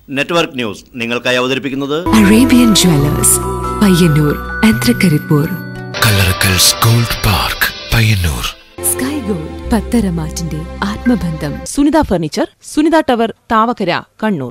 Network news നിങ്ങൾക്കായി അവതരിപ്പിക്കുന്നത് Arabian jewellers Payyanur ആൻത്രക്കരിപ്പൂർ Kallarakkal's gold park Payyanur sky gold പത്തരമാറ്റിന്റെ ആത്മബന്ധം സുനിത ഫർണിച്ചർ സുനിത ടവർ താവക്കര കണ്ണൂർ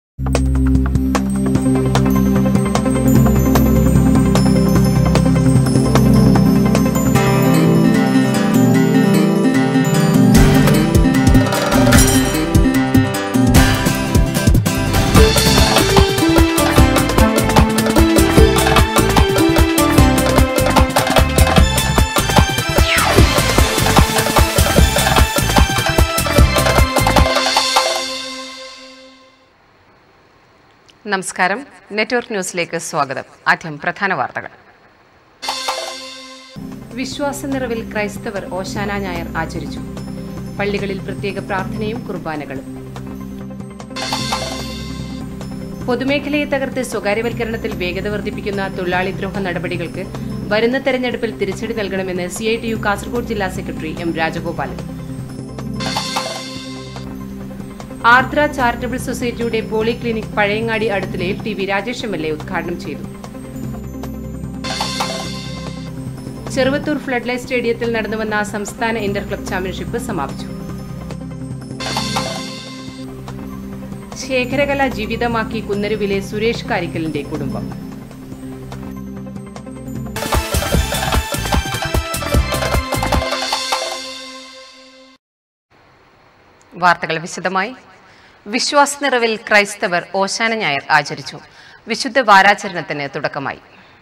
നമസ്കാരം നെറ്റ്വർക്ക് ന്യൂസിലേക്ക് സ്വാഗതം ആദ്യം പ്രധാന വാർത്തകൾ വിശ്വാസ നിറവിൽ ക്രൈസ്തവർ ഓശാന ഞായർ ആചരിച്ചു പള്ളികളിൽ പ്രത്യേക പ്രാർത്ഥനയും കുർബാനകളും പൊതുമേഖലയെ തകർത്ത് സ്വകാര്യവൽക്കരണത്തിൽ വേഗത വർദ്ധിപ്പിക്കുന്ന തൊഴിലാളി ദ്രോഹ നടപടികൾക്ക് വരുന്ന തെരഞ്ഞെടുപ്പിൽ തിരിച്ചടി നൽകണമെന്ന് C I T U Kasaragod ജില്ലാ secretary M Rajagopalan Ardra charitable സൊസൈറ്റിയുടെ പോളി ക്ലിനിക് പഴയങ്ങാടി അടുത്തിലയിൽ T V Rajesh M L A ഉദ്ഘാടനം ചെയ്തു ചെറുവത്തൂർ ഫ്ലഡ് ലൈറ്റ് സ്റ്റേഡിയത്തിൽ നടന്നുവന്ന സംസ്ഥാന ഇന്റർ ക്ലബ് ചാമ്പ്യൻഷിപ്പ് സമാപിച്ചു ശേഖരകല ജീവിതമാക്കി കുന്നരുവിലെ സുരേഷ് കാരിക്കലിന്റെ കുടുംബം വാർത്തകൾ വിശദമായി വിശ്വാസ നിറവിൽ ക്രൈസ്തവർ ഓശാന ഞായർ ആചരിച്ചു വിശുദ്ധ വാരാചരണത്തിന് തുടക്കമായി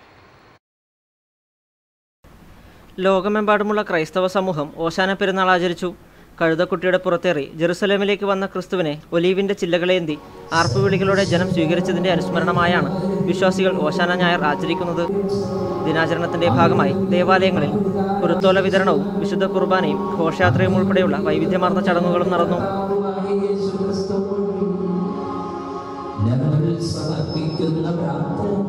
ലോകമെമ്പാടുമുള്ള ക്രൈസ്തവ സമൂഹം ഓശാന പെരുന്നാൾ ആചരിച്ചു കഴുതക്കുട്ടിയുടെ പുറത്തേറി ജെറുസലേമിലേക്ക് വന്ന ക്രിസ്തുവിനെ ഒലീവിന്റെ ചില്ലകളേന്തി ആർപ്പുവിളികളോടെ ജനം സ്വീകരിച്ചതിന്റെ അനുസ്മരണമായാണ് വിശ്വാസികൾ ഓശാന ഞായർ ആചരിക്കുന്നത് ദിനാചരണത്തിന്റെ ഭാഗമായി ദേവാലയങ്ങളിൽ കുരുത്തോല വിതരണവും വിശുദ്ധ കുർബാനയും ഘോഷയാത്രയും ഉൾപ്പെടെയുള്ള വൈവിധ്യമാർന്ന ചടങ്ങുകളും നടന്നു ഞങ്ങൾ സമർപ്പിക്കുന്ന പ്രാർത്ഥന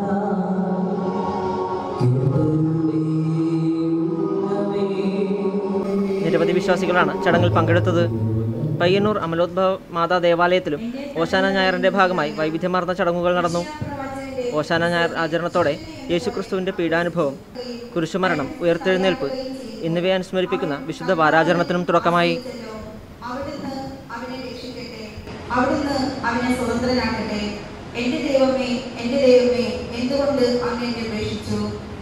നിരവധി വിശ്വാസികളാണ് ചടങ്ങിൽ പങ്കെടുത്തത് പയ്യന്നൂർ അമലോദ്ഭവ മാതാ ദേവാലയത്തിലും ഓശാന ഞായറിന്റെ ഭാഗമായി വൈവിധ്യമാർന്ന ചടങ്ങുകൾ നടന്നു ഓശാന ഞായർ ആചരണത്തോടെ യേശുക്രിസ്തുവിന്റെ പീഡാനുഭവം കുരിശുമരണം ഉയർത്തെഴുന്നേൽപ്പ് എന്നിവയെ അനുസ്മരിപ്പിക്കുന്ന വിശുദ്ധ വാരാചരണത്തിനും തുടക്കമായി അവിടുന്ന് അവനെ രക്ഷിക്കട്ടെ അവിടുന്ന് അവനെ സ്വതന്ത്രനാക്കട്ടെ എന്റെ ദൈവമേ എന്റെ ദൈവമേ എന്തുകൊണ്ട് അങ്ങ് എന്നെ ഉപേക്ഷിച്ചു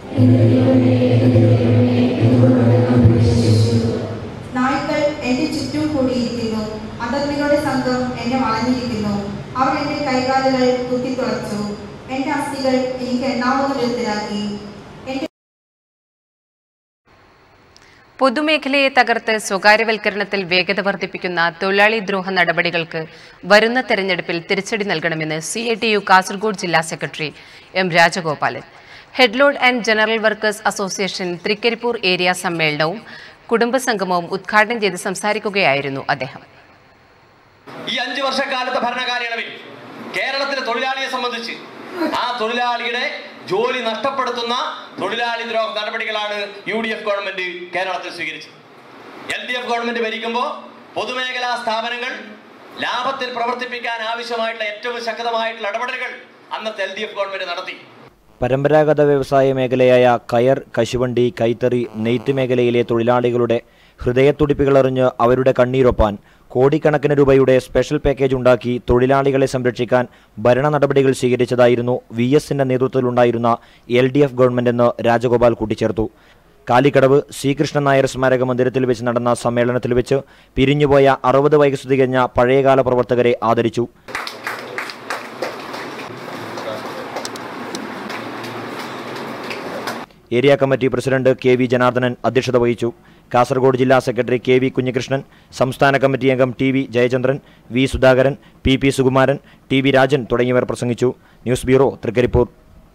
നായ്ക്കൾ എന്റെ ചുറ്റും കൂടിയിരിക്കുന്നു അധർമ്മികളുടെ സംഘം എന്നെ വളഞ്ഞിരിക്കുന്നു അവർ എന്റെ കൈകാലുകൾ കുത്തിത്തുളച്ചു എന്റെ അസ്ഥികൾ എനിക്ക് എണ്ണാവുന്ന വിധത്തിലാക്കി എന്റെ പൊതുമേഖലയെ തകർത്ത് സ്വകാര്യവൽക്കരണത്തിൽ വേഗത വർദ്ധിപ്പിക്കുന്ന തൊഴിലാളി ദ്രോഹ നടപടികൾക്ക് വരുന്ന തെരഞ്ഞെടുപ്പിൽ തിരിച്ചടി നൽകണമെന്ന് C I T U Kasaragod ജില്ലാ secretary M Rajagopalan head load and general workers association Trikaripur area സമ്മേളനവും കുടുംബസംഗമവും ഉദ്ഘാടനം ചെയ്ത് സംസാരിക്കുകയായിരുന്നു അദ്ദേഹം ഈ അഞ്ചു വർഷക്കാലത്തെ ഭരണകാലയളവിൽ കേരളത്തിലെ തൊഴിലാളിയെ സംബന്ധിച്ച് ആ തൊഴിലാളിയുടെ ജോലി നഷ്ടപ്പെടുത്തുന്ന തൊഴിലാളി ദ്രോഹ നടപടികളാണ് യു ഡി എഫ് ഗവൺമെന്റ് കേരളത്തിൽ സ്വീകരിച്ചത് എൽ ഡി എഫ് ഗവൺമെന്റ് ഭരിക്കുമ്പോൾ പൊതുമേഖലാ സ്ഥാപനങ്ങൾ ലാഭത്തിൽ പ്രവർത്തിപ്പിക്കാൻ ആവശ്യമായിട്ടുള്ള ഏറ്റവും ശക്തമായിട്ടുള്ള ഇടപെടലുകൾ അന്നത്തെ എൽ ഡി എഫ് ഗവൺമെന്റ് നടത്തി പരമ്പരാഗത വ്യവസായ മേഖലയായ കയർ കശുവണ്ടി കൈത്തറി നെയ്ത്ത് മേഖലയിലെ തൊഴിലാളികളുടെ ഹൃദയത്തുടിപ്പുകളറിഞ്ഞ് അവരുടെ കണ്ണീരൊപ്പാൻ കോടിക്കണക്കിന് രൂപയുടെ സ്പെഷ്യൽ പാക്കേജ് ഉണ്ടാക്കി തൊഴിലാളികളെ സംരക്ഷിക്കാൻ ഭരണ നടപടികൾ സ്വീകരിച്ചതായിരുന്നു വി എസിന്റെ നേതൃത്വത്തിലുണ്ടായിരുന്ന എൽ ഡി എഫ് ഗവൺമെന്റെന്ന് രാജഗോപാൽ കൂട്ടിച്ചേർത്തു കാലിക്കടവ് ശ്രീകൃഷ്ണൻ നായർ സ്മാരക മന്ദിരത്തിൽ വെച്ച് നടന്ന സമ്മേളനത്തിൽ വെച്ച് പിരിഞ്ഞുപോയ അറുപത് വയസ്സ് തികഞ്ഞ പഴയകാല പ്രവർത്തകരെ ആദരിച്ചു area committee president K V Janardhanan അധ്യക്ഷത വഹിച്ചു കാസർഗോഡ് ജില്ലാ സെക്രട്ടറി കെ വി കുഞ്ഞികൃഷ്ണൻ സംസ്ഥാന കമ്മിറ്റി അംഗം T V Jayachandran V Sudhakaran P P Sukumaran T V Rajan തുടങ്ങിയവർ പ്രസംഗിച്ചു news bureau Trikaripur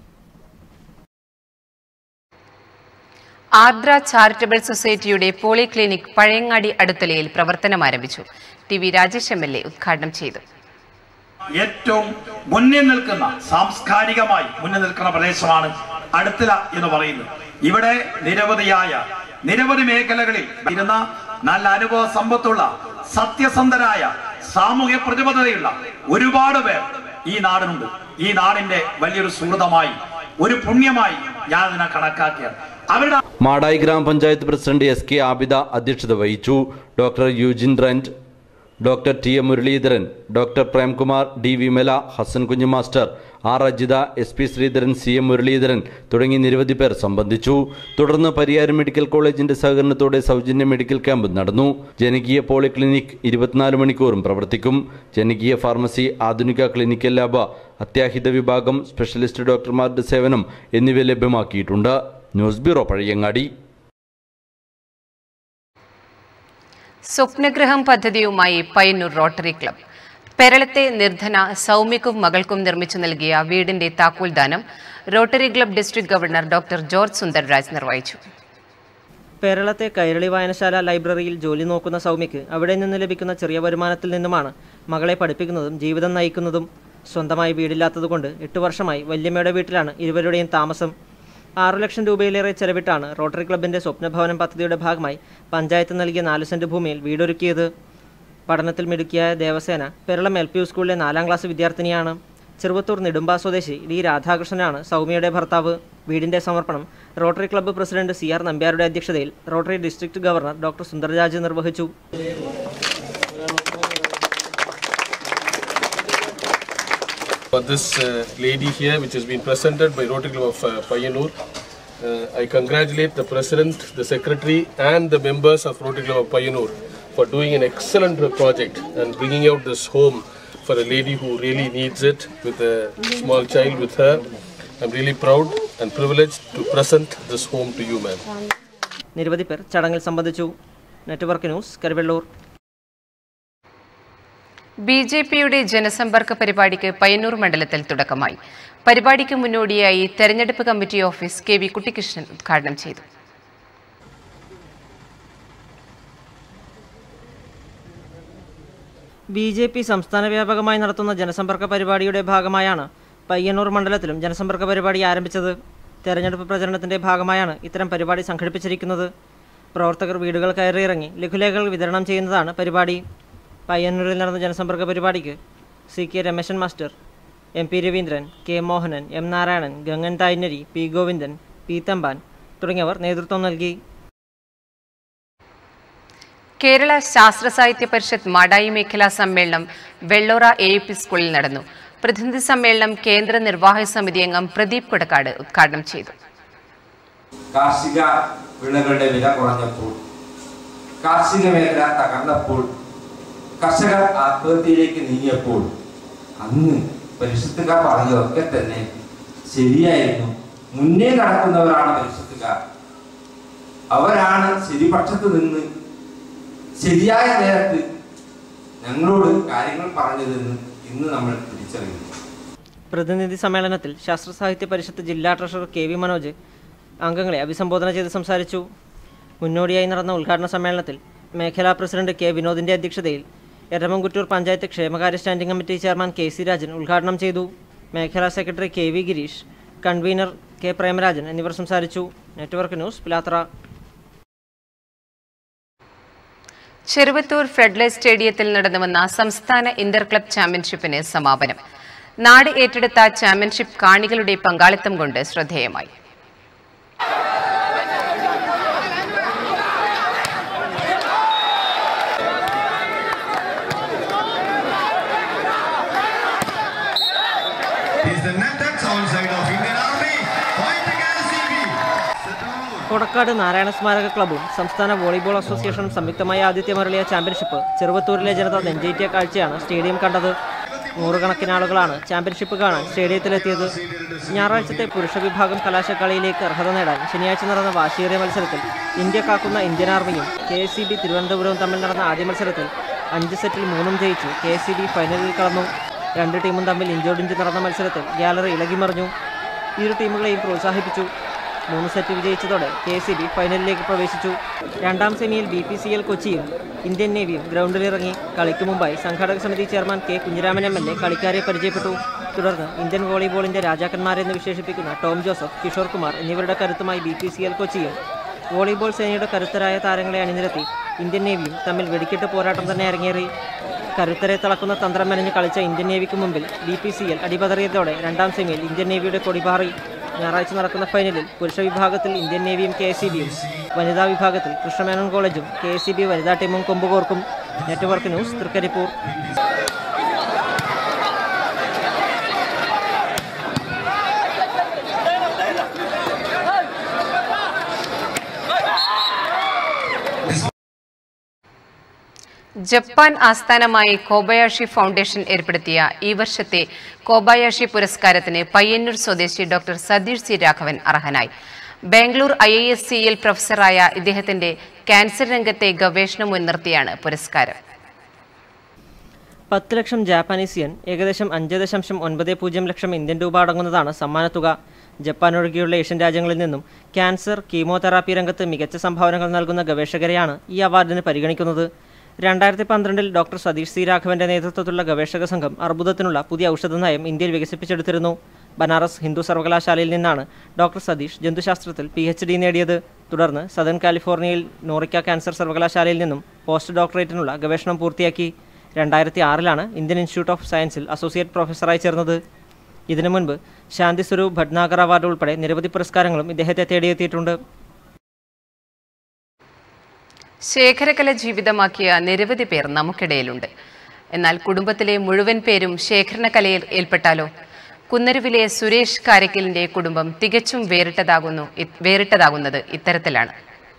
Ardra charitable സൊസൈറ്റിയുടെ പോളി ക്ലിനിക് പഴയങ്ങാടി അടുത്തലയിൽ പ്രവർത്തനം ആരംഭിച്ചു T V Rajesh M L A ഉദ്ഘാടനം ചെയ്തു ഏറ്റവും മുന്നിൽ നിൽക്കുന്ന സാംസ്കാരികമായി മുന്നിൽ നിൽക്കുന്ന പ്രദേശമാണ് അടുത്തല എന്ന് പറയുന്നത് ഇവിടെ നിരവധിയായ നിരവധി മേഖലകളിൽ ഇരുന്ന നല്ല അനുഭവ സമ്പത്തുള്ള സത്യസന്ധരായ സാമൂഹ്യ പ്രതിബദ്ധതയുള്ള ഒരുപാട് പേർ ഈ നാടിനുണ്ട് ഈ നാടിന്റെ വലിയൊരു സുഹൃതമായി ഒരു പുണ്യമായി ഞാൻ അതിനെ കണക്കാക്കിയത് അവരുടെ മാടായി ഗ്രാമപഞ്ചായത്ത് പ്രസിഡന്റ് എസ് കെ ആബിദ അധ്യക്ഷത വഹിച്ചു ഡോക്ടർ യുജിൻ റെന്റ് doctor T M Muraleedharan doctor Premkumar D Vimala Hasan Kunhu master R Ajitha S P Sreedharan C M Muraleedharan തുടങ്ങി നിരവധി പേർ സംബന്ധിച്ചു തുടർന്ന് പരിയാരം മെഡിക്കൽ കോളേജിന്റെ സഹകരണത്തോടെ സൗജന്യ മെഡിക്കൽ ക്യാമ്പ് നടന്നു ജനകീയ പോളിക്ലിനിക് ഇരുപത്തിനാല് മണിക്കൂറും പ്രവർത്തിക്കും ജനകീയ ഫാർമസി ആധുനിക ക്ലിനിക്കൽ ലാബ് അത്യാഹിത വിഭാഗം സ്പെഷ്യലിസ്റ്റ് ഡോക്ടർമാരുടെ സേവനം എന്നിവ ലഭ്യമാക്കിയിട്ടുണ്ട് ന്യൂസ് ബ്യൂറോ പഴയങ്ങാടി സ്വപ്നഗ്രഹം പദ്ധതിയുമായി പയ്യന്നൂർ റോട്ടറി ക്ലബ് പെരളത്തെ നിർധന സൗമ്യക്കും മകൾക്കും നിർമ്മിച്ചു നൽകിയ വീടിന്റെ താക്കോൽദാനം rotary club district governor doctor George Sundarraj നിർവഹിച്ചു കേരളത്തെ കൈരളി വായനശാല ലൈബ്രറിയിൽ ജോലി നോക്കുന്ന സൗമ്യയ്ക്ക് അവിടെ നിന്ന് ലഭിക്കുന്ന ചെറിയ വരുമാനത്തിൽ നിന്നുമാണ് മകളെ പഠിപ്പിക്കുന്നതും ജീവിതം നയിക്കുന്നതും സ്വന്തമായി വീടില്ലാത്തതുകൊണ്ട് എട്ട് വർഷമായി വല്യമ്മയുടെ വീട്ടിലാണ് ഇരുവരുടെയും താമസം ആറു ലക്ഷം രൂപയിലേറെ ചെലവിട്ടാണ് റോട്ടറി ക്ലബിന്റെ സ്വപ്നഭവനം പദ്ധതിയുടെ ഭാഗമായി പഞ്ചായത്ത് നൽകിയ നാല് സെന്റ് ഭൂമിയിൽ വീടൊരുക്കിയത് പഠനത്തിൽ മിടുക്കിയായ Devasena Peralam L P U സ്കൂളിലെ നാലാം ക്ലാസ് വിദ്യാർത്ഥിനിയാണ് ചെറുവത്തൂർ നെടുമ്പ സ്വദേശി ഡി രാധാകൃഷ്ണനാണ് സൗമ്യയുടെ ഭർത്താവ് വീടിന്റെ സമർപ്പണം rotary club president C R നമ്പ്യാരുടെ അധ്യക്ഷതയിൽ rotary district governor doctor Sundarraj നിർവഹിച്ചു For this uh, lady here, which has been presented by Rotary Club of uh, Payanur, uh, I congratulate the President, the Secretary, and the members of Rotary Club of Payanur for doing an excellent project and bringing out this home for a lady who really needs it with a small child with her. I'm really proud and privileged to present this home to you, ma'am. നിരവധി പേർ ചടങ്ങിൽ സംബന്ധിച്ചു network news Karivellur B J പിയുടെ ജനസമ്പർക്ക പരിപാടിക്ക് പയ്യന്നൂർ മണ്ഡലത്തിൽ തുടക്കമായി പരിപാടിക്ക് മുന്നോടിയായി തെരഞ്ഞെടുപ്പ് committee office K V Kuttikrishnan ഉദ്ഘാടനം ചെയ്തു ബി ജെ പി സംസ്ഥാന വ്യാപകമായി നടത്തുന്ന ജനസമ്പർക്ക പരിപാടിയുടെ ഭാഗമായാണ് പയ്യന്നൂർ മണ്ഡലത്തിലും ജനസമ്പർക്ക പരിപാടി ആരംഭിച്ചത് തെരഞ്ഞെടുപ്പ് പ്രചരണത്തിന്റെ ഭാഗമായാണ് ഇത്തരം പരിപാടി സംഘടിപ്പിച്ചിരിക്കുന്നത് പ്രവർത്തകർ വീടുകൾ കയറിയിറങ്ങി ലഘുലേഖകൾ വിതരണം ചെയ്യുന്നതാണ് പരിപാടി പയ്യന്നൂരിൽ നടന്ന ജനസമ്പർക്ക പരിപാടിക്ക് C K Rameshan master M P Raveendran K Mohanan M Narayanan Gangan Thaynari P Govindan P Thampan തുടങ്ങിയവർ നേതൃത്വം നൽകി കേരള ശാസ്ത്ര സാഹിത്യ പരിഷത്ത് മാടായി മേഖലാ സമ്മേളനം വെള്ളോറ എ യു പി സ്കൂളിൽ നടന്നു പ്രതിനിധി സമ്മേളനം കേന്ദ്ര നിർവാഹക സമിതി അംഗം പ്രദീപ് കൊടക്കാട് ഉദ്ഘാടനം ചെയ്തു കാർഷിക വിളകളുടെ വില കുറഞ്ഞപ്പോൾ കാർഷിക മേഖല തകർന്നപ്പോൾ കർഷകർ ആത്മഹത്യയിലേക്ക് നീങ്ങിയപ്പോൾ അന്ന് പരിശുദ്ധക്കാർ പറഞ്ഞതൊക്കെ തന്നെ ശരിയായിരുന്നു മുന്നേ നടക്കുന്നവരാണ് പരിശുദ്ധക്കാർ അവരാണ് ശരിപക്ഷത്ത് നിന്ന് ശരിയായ നേരത്ത് ഞങ്ങളോട് കാര്യങ്ങൾ പറഞ്ഞതെന്ന് ഇന്ന് നമ്മൾ തിരിച്ചറിയുന്നു പ്രതിനിധി സമ്മേളനത്തിൽ ശാസ്ത്ര സാഹിത്യ പരിഷത്ത് ജില്ലാ ട്രഷറർ കെ വി മനോജ് അംഗങ്ങളെ അഭിസംബോധന ചെയ്ത് സംസാരിച്ചു മുന്നോടിയായി നടന്ന ഉദ്ഘാടന സമ്മേളനത്തിൽ മേഖലാ പ്രസിഡന്റ് കെ വിനോദിന്റെ അധ്യക്ഷതയിൽ എരമംകുറ്റൂർ പഞ്ചായത്ത് ക്ഷേമകാര്യ standing committee chairman K C Rajan ഉദ്ഘാടനം ചെയ്തു മേഖലാ secretary K V Gireesh convener K Premarajan എന്നിവർ സംസാരിച്ചു network news Pilathara Cheruvathur floodlight സ്റ്റേഡിയത്തിൽ നടന്നുവന്ന സംസ്ഥാന ഇന്റർ ക്ലബ് ചാമ്പ്യൻഷിപ്പിന് സമാപനം നാട് ഏറ്റെടുത്ത ചാമ്പ്യൻഷിപ്പ് കാണികളുടെ പങ്കാളിത്തം കൊണ്ട് ശ്രദ്ധേയമായി കൊടക്കാട് നാരായണ സ്മാരക ക്ലബ്ബും സംസ്ഥാന വോളിബോൾ അസോസിയേഷനും സംയുക്തമായി ആതിഥ്യമരളിയ ചാമ്പ്യൻഷിപ്പ് ചെറുവത്തൂരിലെ ജനത നെഞ്ചേറ്റിയ കാഴ്ചയാണ് സ്റ്റേഡിയം കണ്ടത് നൂറുകണക്കിന് ആളുകളാണ് ചാമ്പ്യൻഷിപ്പ് കാണാൻ സ്റ്റേഡിയത്തിലെത്തിയത് ഞായറാഴ്ചത്തെ പുരുഷ വിഭാഗം കലാശക്കളിയിലേക്ക് അർഹത നേടാൻ ശനിയാഴ്ച നടന്ന വാശിയേറിയ മത്സരത്തിൽ ഇന്ത്യ കാക്കുന്ന ഇന്ത്യൻ ആർമിയും കെ എസ് സി ബി തിരുവനന്തപുരവും തമ്മിൽ നടന്ന ആദ്യ മത്സരത്തിൽ അഞ്ച് സെറ്റിൽ മൂന്നും ജയിച്ച് കെ എസ് സി ബി ഫൈനലിൽ കടന്നു രണ്ട് ടീമും തമ്മിൽ ഇഞ്ചോടിഞ്ച് നടന്ന മത്സരത്തിൽ ഗാലറി ഇളകിമറിഞ്ഞു ഇരു ടീമുകളെയും പ്രോത്സാഹിപ്പിച്ചു മൂന്ന് സെറ്റ് വിജയിച്ചതോടെ കെ സി ബി ഫൈനലിലേക്ക് പ്രവേശിച്ചു രണ്ടാം സെമിയിൽ ബി പി സി എൽ കൊച്ചിയും ഇന്ത്യൻ നേവിയും ഗ്രൗണ്ടിലിറങ്ങി കളിക്ക് മുമ്പായി സംഘാടക സമിതി chairman K Kunhiraman M L A കളിക്കാരെ പരിചയപ്പെട്ടു തുടർന്ന് ഇന്ത്യൻ വോളിബോളിന്റെ രാജാക്കന്മാരെന്ന് വിശേഷിപ്പിക്കുന്ന ടോം ജോസഫ് കിഷോർ കുമാർ എന്നിവരുടെ കരുത്തുമായി ബി പി സി എൽ കൊച്ചിയും വോളിബോൾ സേനയുടെ കരുത്തരായ താരങ്ങളെ അണിനിരത്തി ഇന്ത്യൻ നേവിയും തമ്മിൽ വെടിക്കെട്ട് പോരാട്ടം തന്നെ അരങ്ങേറി കരുത്തരെ തിളക്കുന്ന തന്ത്രം മെനഞ്ഞ് കളിച്ച ഇന്ത്യൻ നേവിക്ക് മുമ്പിൽ ബി പി സി എൽ അടിപതറിയതോടെ രണ്ടാം സെമിയിൽ ഇന്ത്യൻ നേവിയുടെ കൊടിപാറി ഞായറാഴ്ച നടക്കുന്ന ഫൈനലിൽ പുരുഷ വിഭാഗത്തിൽ ഇന്ത്യൻ നേവിയും കെ എസ് ബിയും വനിതാ വിഭാഗത്തിൽ കൃഷ്ണമേനോൻ കോളേജും കെ എസ് ബി വനിതാ ടീമും കൊമ്പുകോർക്കും നെറ്റ്വർക്ക് ന്യൂസ് തൃക്കരിപ്പൂർ ജപ്പാൻ ആസ്ഥാനമായി കോബയാഷി ഫൗണ്ടേഷൻ ഏർപ്പെടുത്തിയ ഈ വർഷത്തെ കോബയാഷി പുരസ്കാരത്തിന് പയ്യന്നൂർ സ്വദേശി ഡോക്ടർ സതീഷ് സി രാഘവൻ അർഹനായി ബാംഗ്ലൂർ ഐ ഐ എസ് സിയിൽ പ്രൊഫസറായ ഇദ്ദേഹത്തിന്റെ ക്യാൻസർ രംഗത്തെ ഗവേഷണം മുൻനിർത്തിയാണ് പുരസ്കാരം പത്ത് ലക്ഷം ജാപ്പാനീസ് yen ഏകദേശം അഞ്ച് ദശാംശം ഒൻപത് പൂജ്യം ലക്ഷം ഇന്ത്യൻ രൂപ അടങ്ങുന്നതാണ് സമ്മാനത്തുക ജപ്പാൻ ഒഴികെയുള്ള ഏഷ്യൻ രാജ്യങ്ങളിൽ നിന്നും ക്യാൻസർ കീമോതെറാപ്പി രംഗത്ത് മികച്ച സംഭാവനകൾ നൽകുന്ന ഗവേഷകരെയാണ് ഈ അവാർഡിന് പരിഗണിക്കുന്നത് രണ്ടായിരത്തി പന്ത്രണ്ടിൽ ഡോക്ടർ സതീഷ് സി രാഘവന്റെ നേതൃത്വത്തിലുള്ള ഗവേഷക സംഘം അർബുദത്തിനുള്ള പുതിയ ഔഷധ നയം ഇന്ത്യയിൽ വികസിപ്പിച്ചെടുത്തിരുന്നു ബനാറസ് ഹിന്ദു സർവകലാശാലയിൽ നിന്നാണ് ഡോക്ടർ സതീഷ് ജന്തുശാസ്ത്രത്തിൽ പി എച്ച് ഡി നേടിയത് തുടർന്ന് സദൺ കാലിഫോർണിയയിൽ നോറിക്ക ക്യാൻസർ സർവകലാശാലയിൽ നിന്നും പോസ്റ്റ് ഡോക്ടറേറ്റിനുള്ള ഗവേഷണം പൂർത്തിയാക്കി രണ്ടായിരത്തി ആറിലാണ് ഇന്ത്യൻ ഇൻസ്റ്റിറ്റ്യൂട്ട് ഓഫ് സയൻസിൽ അസോസിയേറ്റ് പ്രൊഫസറായി ചേർന്നത് ഇതിനു മുൻപ് ശാന്തി സ്വരൂപ് ഭട്നാഗർ അവാർഡ് ഉൾപ്പെടെ നിരവധി പുരസ്കാരങ്ങളും ഇദ്ദേഹത്തെ തേടിയെത്തിയിട്ടുണ്ട് ശേഖരകല ജീവിതമാക്കിയ നിരവധി പേർ നമുക്കിടയിലുണ്ട് എന്നാൽ കുടുംബത്തിലെ മുഴുവൻ പേരും ശേഖരണകലയിൽ ഏൽപ്പെട്ടാലോ കുന്നരുവിലെ സുരേഷ് കാരക്കലിന്റെ കുടുംബം തികച്ചും വേറിട്ടതാകുന്നു ഇ- വേറിട്ടതാകുന്നത് ഇത്തരത്തിലാണ്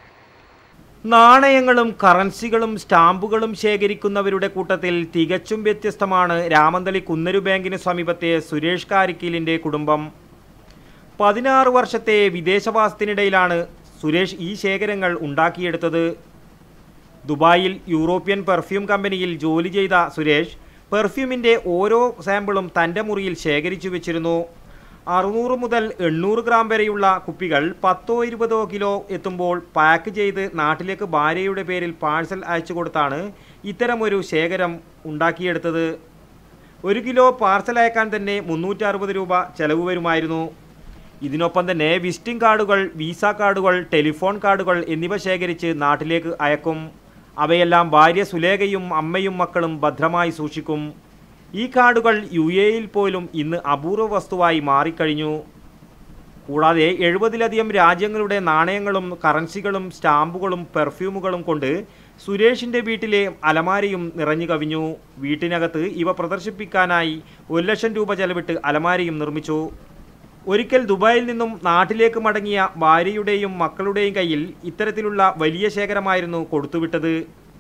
നാണയങ്ങളും കറൻസികളും സ്റ്റാമ്പുകളും ശേഖരിക്കുന്നവരുടെ കൂട്ടത്തിൽ തികച്ചും വ്യത്യസ്തമാണ് രാമന്തളി കുന്നരു ബാങ്കിന് സമീപത്തെ സുരേഷ് കാരിക്കീലിൻ്റെ കുടുംബം പതിനാറ് വർഷത്തെ വിദേശവാസത്തിനിടയിലാണ് സുരേഷ് ഈ ശേഖരങ്ങൾ ഉണ്ടാക്കിയെടുത്തത് ദുബായിൽ യൂറോപ്യൻ പെർഫ്യൂം കമ്പനിയിൽ ജോലി ചെയ്ത സുരേഷ് പെർഫ്യൂമിൻ്റെ ഓരോ സാമ്പിളും തൻ്റെ മുറിയിൽ ശേഖരിച്ചു വെച്ചിരുന്നു അറുന്നൂറ് മുതൽ എണ്ണൂറ് ഗ്രാം വരെയുള്ള കുപ്പികൾ പത്തോ ഇരുപതോ കിലോ എത്തുമ്പോൾ പാക്ക് ചെയ്ത് നാട്ടിലേക്ക് ഭാര്യയുടെ പേരിൽ പാഴ്സൽ അയച്ചു കൊടുത്താണ് ഇത്തരമൊരു ശേഖരം ഉണ്ടാക്കിയെടുത്തത് ഒരു കിലോ പാർസൽ അയക്കാൻ തന്നെ മുന്നൂറ്ററുപത് രൂപ ചെലവ് വരുമായിരുന്നു ഇതിനൊപ്പം തന്നെ വിസിറ്റിംഗ് കാർഡുകൾ വിസ കാർഡുകൾ ടെലിഫോൺ കാർഡുകൾ എന്നിവ ശേഖരിച്ച് നാട്ടിലേക്ക് അയക്കും അവയെല്ലാം ഭാര്യ സുലേഖയും അമ്മയും മക്കളും ഭദ്രമായി സൂക്ഷിക്കും ഈ കാർഡുകൾ യു എയിൽ പോലും ഇന്ന് അപൂർവ വസ്തുവായി മാറിക്കഴിഞ്ഞു കൂടാതെ എഴുപതിലധികം രാജ്യങ്ങളുടെ നാണയങ്ങളും കറൻസികളും സ്റ്റാമ്പുകളും പെർഫ്യൂമുകളും കൊണ്ട് സുരേഷിൻ്റെ വീട്ടിലെ അലമാരയും നിറഞ്ഞു കവിഞ്ഞു വീട്ടിനകത്ത് ഇവ പ്രദർശിപ്പിക്കാനായി ഒരു ലക്ഷം രൂപ ചെലവിട്ട് അലമാരയും നിർമ്മിച്ചു ഒരിക്കൽ ദുബായിൽ നിന്നും നാട്ടിലേക്ക് മടങ്ങിയ ഭാര്യയുടെയും മക്കളുടെയും കയ്യിൽ ഇത്തരത്തിലുള്ള വലിയ ശേഖരമായിരുന്നു കൊടുത്തുവിട്ടത്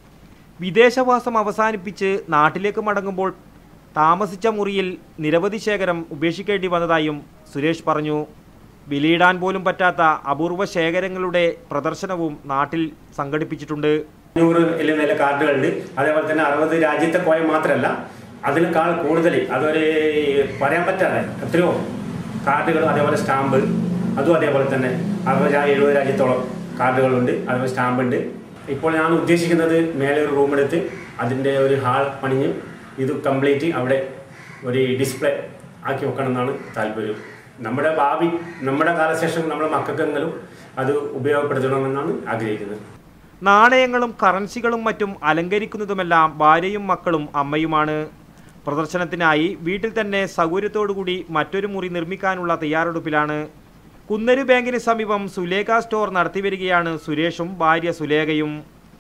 വിദേശവാസം അവസാനിപ്പിച്ച് നാട്ടിലേക്ക് മടങ്ങുമ്പോൾ താമസിച്ച മുറിയിൽ നിരവധി ശേഖരം ഉപേക്ഷിക്കേണ്ടി വന്നതായും സുരേഷ് പറഞ്ഞു വിലയിടാൻ പോലും പറ്റാത്ത അപൂർവ ശേഖരങ്ങളുടെ പ്രദർശനവും നാട്ടിൽ സംഘടിപ്പിച്ചിട്ടുണ്ട് അഞ്ഞൂറ് എല്ലാം മേലെ കാർഡുകളുണ്ട് അതേപോലെ തന്നെ അറുപത് രാജ്യത്തെ കോയം മാത്രമല്ല അതിനേക്കാൾ കൂടുതൽ അതൊരു പറയാൻ പറ്റാതെ എത്രയോ കാർഡുകൾ അതേപോലെ സ്റ്റാമ്പ് അതും അതേപോലെ തന്നെ അറുപത് രാ- എഴുപത് രാജ്യത്തോളം കാർഡുകളുണ്ട് അതുപോലെ സ്റ്റാമ്പുണ്ട് ഇപ്പോൾ ഞാൻ ഉദ്ദേശിക്കുന്നത് മേലെ ഒരു റൂം എടുത്ത് അതിൻ്റെ ഒരു ഹാൾ പണിഞ്ഞ് ഇത് കംപ്ലീറ്റ് അവിടെ ഒരു ഡിസ്പ്ലേ ആക്കി വെക്കണം എന്നാണ് താല്പര്യം നമ്മുടെ ഭാവി നമ്മുടെ കാലശേഷം നമ്മുടെ മക്കൾക്കെങ്കിലും അത് ഉപയോഗപ്പെടുത്തണമെന്നാണ് ആഗ്രഹിക്കുന്നത് നാണയങ്ങളും കറൻസികളും മറ്റും അലങ്കരിക്കുന്നതുമെല്ലാം ഭാര്യയും മക്കളും അമ്മയുമാണ് പ്രദർശനത്തിനായി വീട്ടിൽ തന്നെ സൗകര്യത്തോടുകൂടി മറ്റൊരു മുറി നിർമ്മിക്കാനുള്ള തയ്യാറെടുപ്പിലാണ് കുന്നരു ബാങ്കിന് സമീപം സുലേഖ സ്റ്റോർ നടത്തിവരികയാണ് സുരേഷും ഭാര്യ സുലേഖയും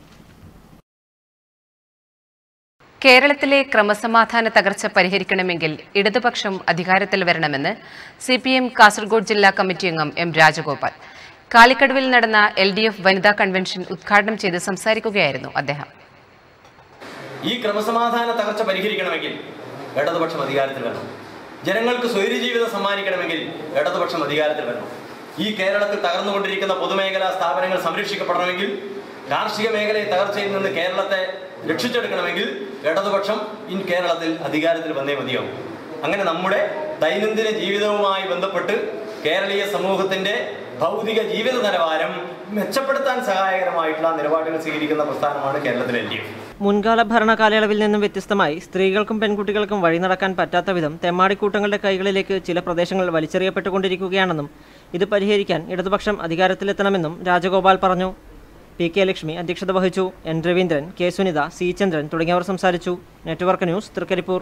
കേരളത്തിലെ ക്രമസമാധാന തകർച്ച പരിഹരിക്കണമെങ്കിൽ ഇടതുപക്ഷം അധികാരത്തിൽ വരണമെന്ന് സി പി എം കാസർഗോഡ് ജില്ലാ കമ്മിറ്റി അംഗം എം രാജഗോപാൽ കാലിക്കടവിൽ നടന്ന എൽ ഡി എഫ് വനിതാ കൺവെൻഷൻ ഉദ്ഘാടനം ചെയ്ത് സംസാരിക്കുകയായിരുന്നു അദ്ദേഹം ഈ ക്രമസമാധാന തകർച്ച പരിഹരിക്കണമെങ്കിൽ ഇടതുപക്ഷം അധികാരത്തിൽ വരണം ജനങ്ങൾക്ക് സ്വൈര്യജീവിതം സമ്മാനിക്കണമെങ്കിൽ ഇടതുപക്ഷം അധികാരത്തിൽ വരണം ഈ കേരളത്തിൽ തകർന്നുകൊണ്ടിരിക്കുന്ന പൊതുമേഖലാ സ്ഥാപനങ്ങൾ സംരക്ഷിക്കപ്പെടണമെങ്കിൽ കാർഷിക മേഖലയെ തകർച്ചയിൽ നിന്ന് കേരളത്തെ രക്ഷിച്ചെടുക്കണമെങ്കിൽ ഇടതുപക്ഷം ഇൻ കേരളത്തിൽ അധികാരത്തിൽ വന്നേ മതിയാവും അങ്ങനെ നമ്മുടെ ദൈനംദിന ജീവിതവുമായി ബന്ധപ്പെട്ട് കേരളീയ സമൂഹത്തിന്റെ ഭൗതിക ജീവിത നിലവാരം മെച്ചപ്പെടുത്താൻ സഹായകരമായിട്ടുള്ള നിലപാടുകൾ സ്വീകരിക്കുന്ന പ്രസ്ഥാനമാണ് കേരളത്തിലെ എൽ ഡി എഫ് മുൻകാല ഭരണ കാലയളവിൽ നിന്നും വ്യത്യസ്തമായി സ്ത്രീകൾക്കും പെൺകുട്ടികൾക്കും വഴി നടക്കാൻ പറ്റാത്ത വിധം തെമ്മാടിക്കൂട്ടങ്ങളുടെ കൈകളിലേക്ക് ചില പ്രദേശങ്ങൾ വലിച്ചെറിയപ്പെട്ടുകൊണ്ടിരിക്കുകയാണെന്നും ഇത് പരിഹരിക്കാൻ ഇടതുപക്ഷം അധികാരത്തിലെത്തണമെന്നും രാജഗോപാൽ പറഞ്ഞു പി കെ ലക്ഷ്മി അധ്യക്ഷത വഹിച്ചു N Raveendran K Sunitha C Chandran തുടങ്ങിയവർ സംസാരിച്ചു network news Trikaripur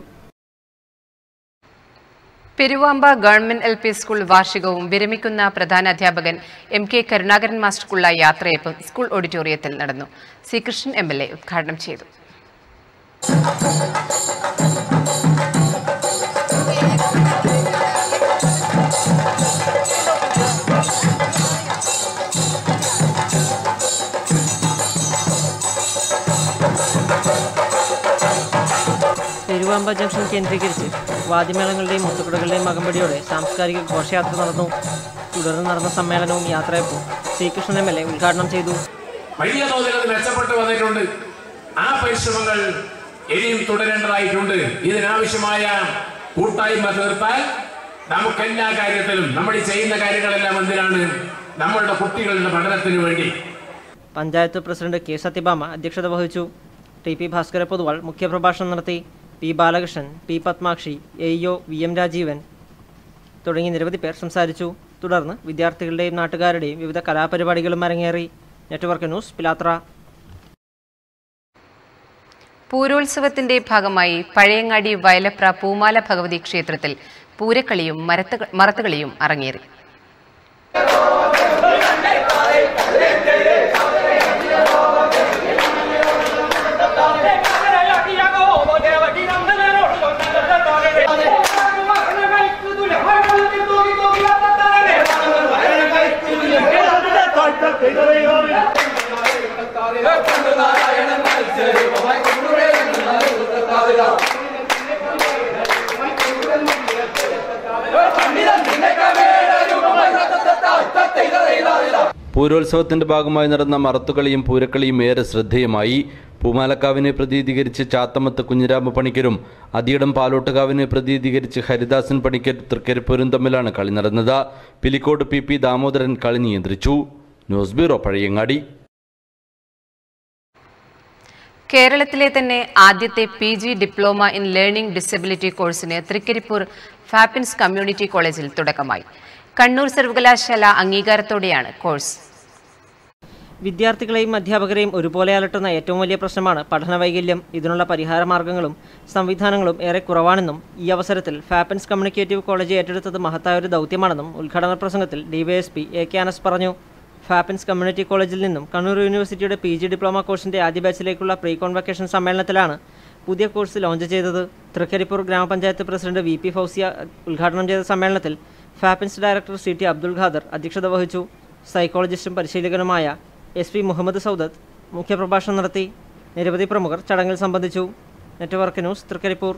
Peruvamba government L P school വാർഷികവും വിരമിക്കുന്ന പ്രധാന അധ്യാപകൻ എം കെ കരുണാകരൻ മാസ്റ്റർക്കുള്ള യാത്രയപ്പും സ്കൂൾ ഓഡിറ്റോറിയത്തിൽ നടന്നു C Krishnan M L A ഉദ്ഘാടനം ചെയ്തു പെരുവാമ്പ ജംഗ്ഷൻ കേന്ദ്രീകരിച്ച് വാദ്യമേളങ്ങളുടെയും മുത്തുക്കടകളുടെയും അകമ്പടിയോടെ സാംസ്കാരിക ഘോഷയാത്ര നടന്നു തുടർന്ന് നടന്ന സമ്മേളനവും യാത്രയപ്പും ശ്രീകൃഷ്ണൻ എം എൽ എ ഉദ്ഘാടനം ചെയ്തു വലിയ തോതിൽ അത് മെച്ചപ്പെട്ടു വന്നിട്ടുണ്ട് ആ പരിശ്രമങ്ങൾ ഇനിയും തുടരേണ്ടതായിട്ടുണ്ട് ഇതിനാവശ്യമായ കൂട്ടായ്മ തീർത്താൽ നമുക്ക് എല്ലാ കാര്യത്തിലും നമ്മൾ ഈ ചെയ്യുന്ന കാര്യങ്ങളെല്ലാം എന്തിനാണ് നമ്മളുടെ കുട്ടികളുടെ പഠനത്തിന് വേണ്ടി പഞ്ചായത്ത് പ്രസിഡന്റ് കെ സത്യഭാമ അധ്യക്ഷത വഹിച്ചു ടി പി ഭാസ്കര പൊതുവാൾ മുഖ്യപ്രഭാഷണം നടത്തി P Balakrishnan P Padmakshi A E O V M Rajeevan തുടങ്ങി നിരവധി പേർ സംസാരിച്ചു തുടർന്ന് വിദ്യാർത്ഥികളുടെയും നാട്ടുകാരുടെയും വിവിധ കലാപരിപാടികളും അരങ്ങേറി നെറ്റ്വർക്ക് ന്യൂസ് പിലാത്ര പൂരോത്സവത്തിന്റെ ഭാഗമായി പഴയങ്ങാടി വയലപ്ര പൂമാല ഭഗവതി ക്ഷേത്രത്തിൽ പൂരക്കളിയും മരത്ത മറത്തുകളിയും അരങ്ങേറി പൂരോത്സവത്തിന്റെ ഭാഗമായി നടന്ന മറത്തുകളിയും പൂരക്കളിയും ഏറെ ശ്രദ്ധേയമായി പൂമാലക്കാവിനെ പ്രതിനിധീകരിച്ച് ചാത്തമത്ത് കുഞ്ഞിരാമ പണിക്കരും അതിയിടം പാലോട്ടുകാവിനെ പ്രതിനിധീകരിച്ച് ഹരിദാസൻ പണിക്കർ തൃക്കരിപ്പൂരും തമ്മിലാണ് കളി നടന്നത് പിലിക്കോട് പി പി ദാമോദരൻ കളി നിയന്ത്രിച്ചു ന്യൂസ് ബ്യൂറോ പഴയങ്ങാടി കേരളത്തിലെ തന്നെ ആദ്യത്തെ P G diploma in learning disability കോഴ്സിന് തൃക്കരിപ്പൂർ ഫാപ്പിൻസ് കമ്മ്യൂണിറ്റി കോളേജിൽ തുടക്കമായി കണ്ണൂർ സർവകലാശാല അംഗീകാരത്തോടെയാണ് കോഴ്സ് വിദ്യാർത്ഥികളെയും അധ്യാപകരെയും ഒരുപോലെ അലട്ടുന്ന ഏറ്റവും വലിയ പ്രശ്നമാണ് പഠന വൈകല്യം ഇതിനുള്ള പരിഹാര മാർഗങ്ങളും സംവിധാനങ്ങളും ഏറെ കുറവാണെന്നും ഈ അവസരത്തിൽ ഫാപ്പൻസ് കമ്മ്യൂണിക്കേറ്റീവ് കോളേജ് ഏറ്റെടുത്തത് മഹത്തായ ഒരു ദൗത്യമാണെന്നും ഉദ്ഘാടന പ്രസംഗത്തിൽ ഡിവൈഎസ്പി എ കെ അനസ് പറഞ്ഞു ഫാപ്പൻസ് കമ്മ്യൂണിറ്റി കോളേജിൽ നിന്നും കണ്ണൂർ യൂണിവേഴ്സിറ്റിയുടെ പി ജി ഡിപ്ലോമ കോഴ്സിന്റെ ആദ്യ ബാച്ചിലേക്കുള്ള പ്രീ കോൺവക്കേഷൻ സമ്മേളനത്തിലാണ് പുതിയ കോഴ്സ് ലോഞ്ച് ചെയ്തത് തൃക്കരിപ്പൂർ ഗ്രാമപഞ്ചായത്ത് പ്രസിഡന്റ് വി പി ഫൗസിയ ഉദ്ഘാടനം ചെയ്ത സമ്മേളനത്തിൽ ഫാപ്പൻസ് director C T Abdul Khader അധ്യക്ഷത വഹിച്ചു സൈക്കോളജിസ്റ്റും പരിശീലകനുമായ എസ് പി മുഹമ്മദ് സൗദത്ത് മുഖ്യപ്രഭാഷണം നടത്തി നിരവധി പ്രമുഖർ ചടങ്ങിൽ സംബന്ധിച്ചു നെറ്റ്വർക്ക് ന്യൂസ് തൃക്കരിപ്പൂർ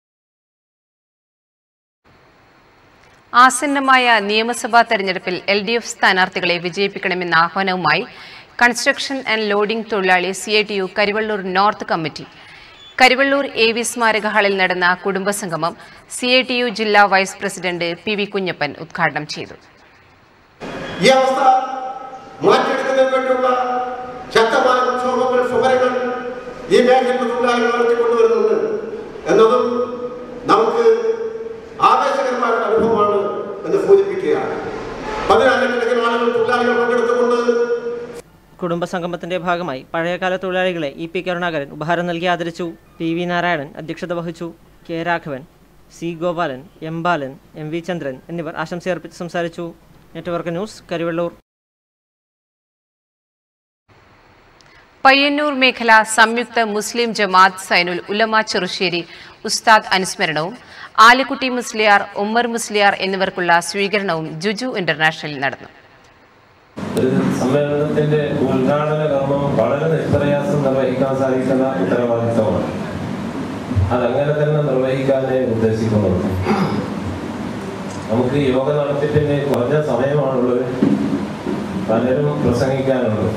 ആസന്നമായ നിയമസഭാ തെരഞ്ഞെടുപ്പിൽ എൽ ഡി എഫ് സ്ഥാനാർത്ഥികളെ വിജയിപ്പിക്കണമെന്ന ആഹ്വാനവുമായി കൺസ്ട്രക്ഷൻ ആൻഡ് ലോഡിംഗ് തൊഴിലാളി C I T U Karivellur north committee Karivellur A V സ്മാരക ഹാളിൽ നടന്ന കുടുംബസംഗമം സി ഐ ടി യു ജില്ലാ vice president P V Kunhappan ഉദ്ഘാടനം ചെയ്തു ഈ അവസ്ഥ മാറ്റിയെടുക്കുന്നതിന് വേണ്ടിയുള്ള ശക്തമായ പ്രക്ഷോഭങ്ങൾ സമരങ്ങൾ ഈ മേഖലയിൽ തൊഴിലാളികൾ നടത്തിക്കൊണ്ടുവരുന്നുണ്ട് എന്നതും നമുക്ക് ആവേശകരമായ ഒരു അനുഭവമാണ് എന്ന് സൂചിപ്പിക്കുകയാണ് പതിനായിരക്കണക്കിന് ആളുകൾ തൊഴിലാളികൾ പങ്കെടുത്തുകൊണ്ട് കുടുംബസംഗമത്തിന്റെ ഭാഗമായി പഴയകാല തൊഴിലാളികളെ ഇ പി കരുണാകരൻ ഉപഹാരം നൽകി ആദരിച്ചു പി വി നാരായണൻ അധ്യക്ഷത വഹിച്ചു K Raghavan C Gopalan M Balan M V Chandran എന്നിവർ ആശംസയർപ്പിച്ച് സംസാരിച്ചു നെറ്റ്വർക്ക് ന്യൂസ് കരിവള്ളൂർ പയ്യന്നൂർ മേഖല സംയുക്ത മുസ്ലിം ജമാഅത്ത് സൈനുൽ ഉലമ ചെറുശ്ശേരി ഉസ്താദ് അനുസ്മരണവും ആലിക്കുട്ടി മുസ്ലിയാർ ഉമ്മർ മുസ്ലിയാർ എന്നിവർക്കുള്ള സ്വീകരണവും ജുജു ഇന്റർനാഷണലിൽ നടന്നു ഒരു സമ്മേളനത്തിന്റെ ഉദ്ഘാടന കർമ്മം വളരെ നിഷ്പ്രയാസം നിർവഹിക്കാൻ സാധിക്കുന്ന ഉത്തരവാദിത്തമാണ് അതങ്ങനെ തന്നെ നിർവഹിക്കാനേ ഉദ്ദേശിക്കുന്നുള്ളൂ നമുക്ക് യോഗ നടത്തിപ്പിന് കുറഞ്ഞ സമയമാണുള്ളത് പലരും പ്രസംഗിക്കാനുള്ളത്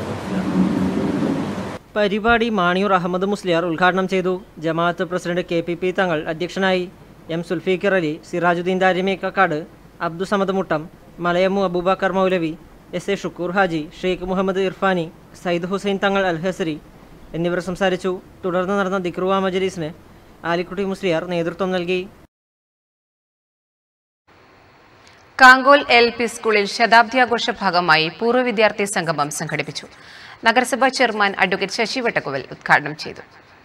പരിപാടി മാണിയൂർ അഹമ്മദ് മുസ്ലിയാർ ഉദ്ഘാടനം ചെയ്തു Jamaath president K P P Thangal അധ്യക്ഷനായി M Sulfiqar Ali Sirajuddeen Darimi Kakkad Abdussamad Muttam Malayammu Aboobacker Moulavi S A Shukkoor Haji Sheikh Muhammed Irfani Sayyid Hussain Thangal Al ഹസരി എന്നിവർ സംസാരിച്ചു തുടർന്ന് നടന്ന ദിക്രുവ മജലീസിന് ആലിക്കുട്ടി മുസ്ലിയാർ നേതൃത്വം നൽകി കാങ്കോൽ എൽ പി സ്കൂളിൽ ശതാബ്ദി ആഘോഷ ഭാഗമായി പൂർവ്വ വിദ്യാർത്ഥി സംഗമം സംഘടിപ്പിച്ചു നഗരസഭാ ചെയർമാൻ അഡ്വക്കേറ്റ് ശശി വട്ടക്കുവൽ ഉദ്ഘാടനം ചെയ്തു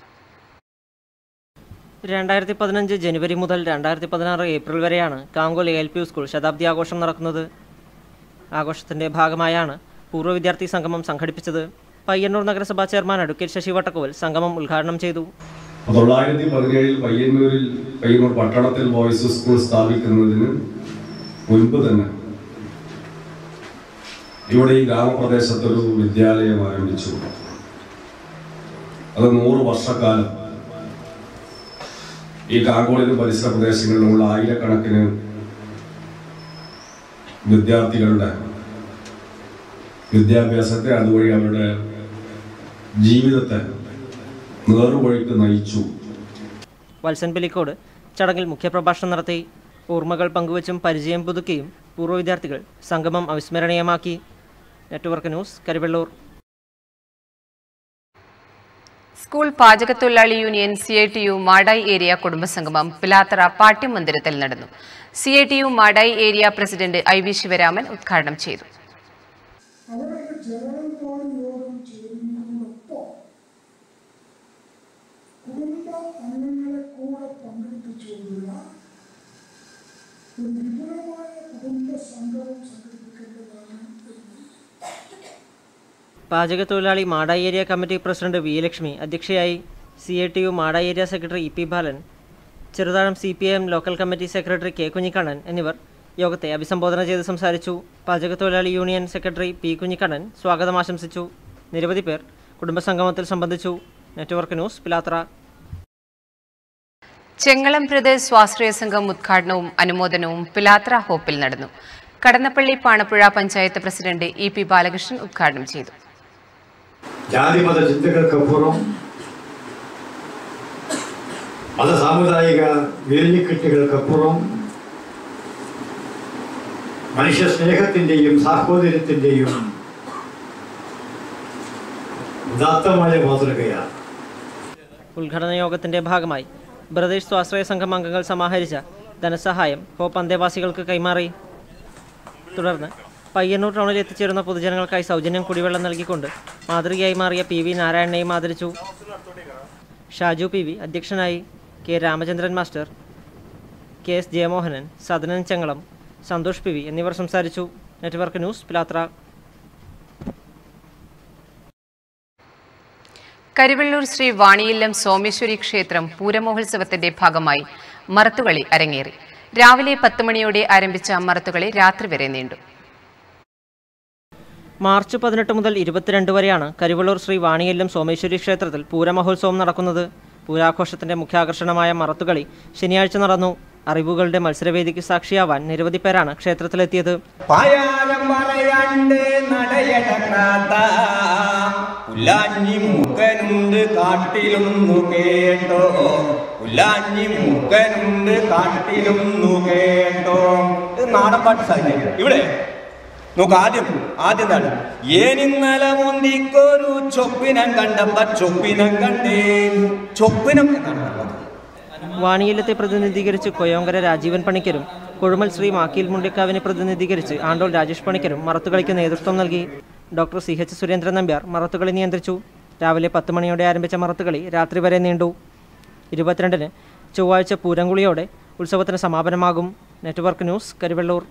രണ്ടായിരത്തി പതിനഞ്ച് ജനുവരി മുതൽ രണ്ടായിരത്തി പതിനാറ് ഏപ്രിൽ വരെയാണ് കാങ്കോൽ എൽ പി സ്കൂൾ ശതാബ്ദി ആഘോഷം നടക്കുന്നത് ആഘോഷത്തിന്റെ ഭാഗമായാണ് പൂർവ്വ വിദ്യാർത്ഥി സംഗമം സംഘടിപ്പിച്ചത് പയ്യന്നൂർ നഗരസഭാ ചെയർമാൻ അഡ്വക്കേറ്റ് ശശി വട്ടക്കുവൽ സംഗമം ഉദ്ഘാടനം ചെയ്തു തൊള്ളായിരത്തി പതിനേഴിൽ പയ്യന്നൂരിൽ പയ്യന്നൂർ പട്ടണത്തിൽ ബോയ്സ് സ്കൂൾ സ്ഥാപിക്കുന്നതിന് മുൻപ് തന്നെ ഇവിടെ ഈ ഗ്രാമപ്രദേശത്തൊരു വിദ്യാലയം ആരംഭിച്ചു അത് നൂറ് വർഷക്കാലം ഈ കാങ്കോളിലും പരിസര പ്രദേശങ്ങളിലുമുള്ള ആയിരക്കണക്കിന് വിദ്യാർത്ഥികളുടെ വിദ്യാഭ്യാസത്തെ അതുവഴി അവരുടെ ജീവിതത്തെ നേർവഴിക്ക് നയിച്ചു വത്സൻ പിലിക്കോട് ചടങ്ങിൽ മുഖ്യപ്രഭാഷണം നടത്തി ഓർമ്മകൾ പങ്കുവച്ചും പരിചയം പുതുക്കിയും പൂർവ്വ വിദ്യാർത്ഥികൾ സംഗമം അവിസ്മരണീയമാക്കി നെറ്റ്വർക്ക് ന്യൂസ് കരിവെള്ളൂർ സ്കൂൾ പാചകത്തൊഴിലാളി union C I T U Madayi area കുടുംബസംഗമം പിലാത്തറ പാട്യമന്ദിരത്തിൽ നടന്നു C I T U Madayi area president I V Sivaraman ഉദ്ഘാടനം ചെയ്തു അവരുടെ ജനറൽബോഡി യോഗം ചേരുന്നതിനൊപ്പം കുടുംബ അംഗങ്ങളെ കൂടെ പങ്കെടുപ്പിച്ചുകൊണ്ടുള്ള ഒരു വിപുലമായ കുടുംബ സംഗമം സംഘടിപ്പിക്കേണ്ടതാണ് പാചകത്തൊഴിലാളി Madayi area committee president V Lakshmi അധ്യക്ഷയായി C A T U Madayi area secretary E P Balan Cheruthazham C P M local committee secretary K Kunhikkannan എന്നിവർ യോഗത്തെ അഭിസംബോധന ചെയ്ത് സംസാരിച്ചു പാചകത്തൊഴിലാളി യൂണിയൻ സെക്രട്ടറി പി കുഞ്ഞിക്കണ്ണൻ സ്വാഗതം ആശംസിച്ചു നിരവധി പേർ കുടുംബസംഗമത്തിൽ സംബന്ധിച്ചു network news Pilathara Chengalam brothers സ്വാശ്രയ സംഘം ഉദ്ഘാടനവും അനുമോദനവും പിലാത്ര ഹോപ്പിൽ നടന്നു Kadannappally Panapuzha panchayat president E P Balakrishnan ഉദ്ഘാടനം ചെയ്തു ജാതിമത ചിന്തകൾക്കപ്പുറം മത സാമുദായിക വേലിക്കെട്ടുകൾക്കപ്പുറം മനുഷ്യ സ്നേഹത്തിൻ്റെയും സാഹോദര്യത്തിൻ്റെയും ഉദാത്തമായ മാതൃകയാണ് ഉദ്ഘാടന യോഗത്തിന്റെ ഭാഗമായി ബ്രദേഴ്സ് സ്വാശ്രയ സംഘം അംഗങ്ങൾ സമാഹരിച്ച ധനസഹായം ഹോപ്പ് അന്തേവാസികൾക്ക് കൈമാറി തുടർന്ന് പയ്യന്നൂർ ടൗണിൽ എത്തിച്ചേരുന്ന പൊതുജനങ്ങൾക്കായി സൗജന്യം കുടിവെള്ളം നൽകിക്കൊണ്ട് മാതൃകയായി മാറിയ പി വി നാരായണനെയും ആദരിച്ചു ഷാജു പി വി അധ്യക്ഷനായി K Ramachandran master K S Jayamohanan Sadanan Chengalam Santhosh P V എന്നിവർ സംസാരിച്ചു നെറ്റ്വർക്ക് ന്യൂസ് പിലാത്ര കരിവെള്ളൂർ ശ്രീ വാണിയില്ലം സോമേശ്വരി ക്ഷേത്രം പൂരമഹോത്സവത്തിന്റെ ഭാഗമായി മറത്തുകളി അരങ്ങേറി രാവിലെ പത്ത് മണിയോടെ ആരംഭിച്ച മറത്തുകളി രാത്രി വരെ നീണ്ടു മാർച്ച് പതിനെട്ട് മുതൽ ഇരുപത്തിരണ്ട് വരെയാണ് കരിവള്ളൂർ ശ്രീ വാണിയല്ലം സോമേശ്വരി ക്ഷേത്രത്തിൽ പൂരമഹോത്സവം നടക്കുന്നത് പൂരാഘോഷത്തിന്റെ മുഖ്യാകർഷണമായ മറത്തുകളി ശനിയാഴ്ച നടന്നു അറിവുകളുടെ മത്സരവേദിക്ക് സാക്ഷിയാവാൻ നിരവധി പേരാണ് ക്ഷേത്രത്തിലെത്തിയത് പായാരം പറയാണ്ട് നടയടക്കാത്ത പുല്ലാഞ്ഞി മുക്കനുണ്ട് കാട്ടിലൊന്നു കേട്ടോ പുല്ലാഞ്ഞി മുക്കനുണ്ട് കാട്ടിലൊന്നു കേട്ടോ ഇത് നാടൻ പാട്ട് സാഹിത്യം ഇവിടെ നോക്ക് ആദ്യം ആദ്യം എന്താണ് ഏനിന്നല മുന്തിക്കൊരു ചൊപ്പിനം കണ്ടപ്പ ചൊപ്പിനം കണ്ടേ ചൊപ്പിനം എന്നാണ് ഉള്ളത് വാണിയല്ലത്തെ പ്രതിനിധീകരിച്ച് കൊയോങ്കര രാജീവൻ പണിക്കരും കൊഴുമൽ ശ്രീ മാക്കീൽ മുണ്ടിക്കാവിനെ പ്രതിനിധീകരിച്ച് ആണ്ടോൾ രാജേഷ് പണിക്കരും മറത്തുകളിക്ക് നേതൃത്വം നൽകി doctor C H Surendran Nambiar മറത്തുകളി നിയന്ത്രിച്ചു രാവിലെ പത്ത് മണിയോടെ ആരംഭിച്ച മറത്തുകളി രാത്രി വരെ നീണ്ടു ഇരുപത്തിരണ്ടിന് ചൊവ്വാഴ്ച പൂരംകുളിയോടെ ഉത്സവത്തിന് സമാപനമാകും നെറ്റ്വർക്ക് ന്യൂസ് കരിവെള്ളൂർ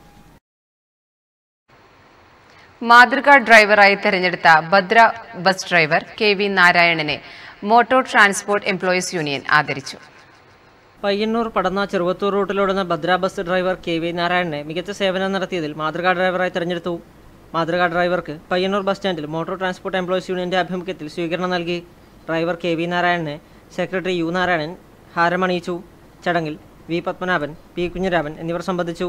മാതൃകാ ഡ്രൈവറായി തെരഞ്ഞെടുത്ത Bhadra bus driver K V നാരായണനെ മോട്ടോർ ട്രാൻസ്പോർട്ട് എംപ്ലോയീസ് യൂണിയൻ ആദരിച്ചു പയ്യന്നൂർ പടന്ന ചെറുവത്തൂർ റൂട്ടിലോടുന്ന Bhadra bus driver K V നാരായണനെ മികച്ച സേവനം നടത്തിയതിൽ മാതൃകാ ഡ്രൈവറായി തെരഞ്ഞെടുത്തു മാതൃകാ ഡ്രൈവർക്ക് പയ്യന്നൂർ ബസ് സ്റ്റാൻഡിൽ മോട്ടോർ ട്രാൻസ്പോർട്ട് എംപ്ലോയീസ് യൂണിയന്റെ ആഭിമുഖ്യത്തിൽ സ്വീകരണം നൽകി ഡ്രൈവർ കെ വി നാരായണനെ സെക്രട്ടറി യു നാരായണൻ ഹാരമണിയിച്ചു ചടങ്ങിൽ വി പത്മനാഭൻ പി കുഞ്ഞിരാമൻ എന്നിവർ സംബന്ധിച്ചു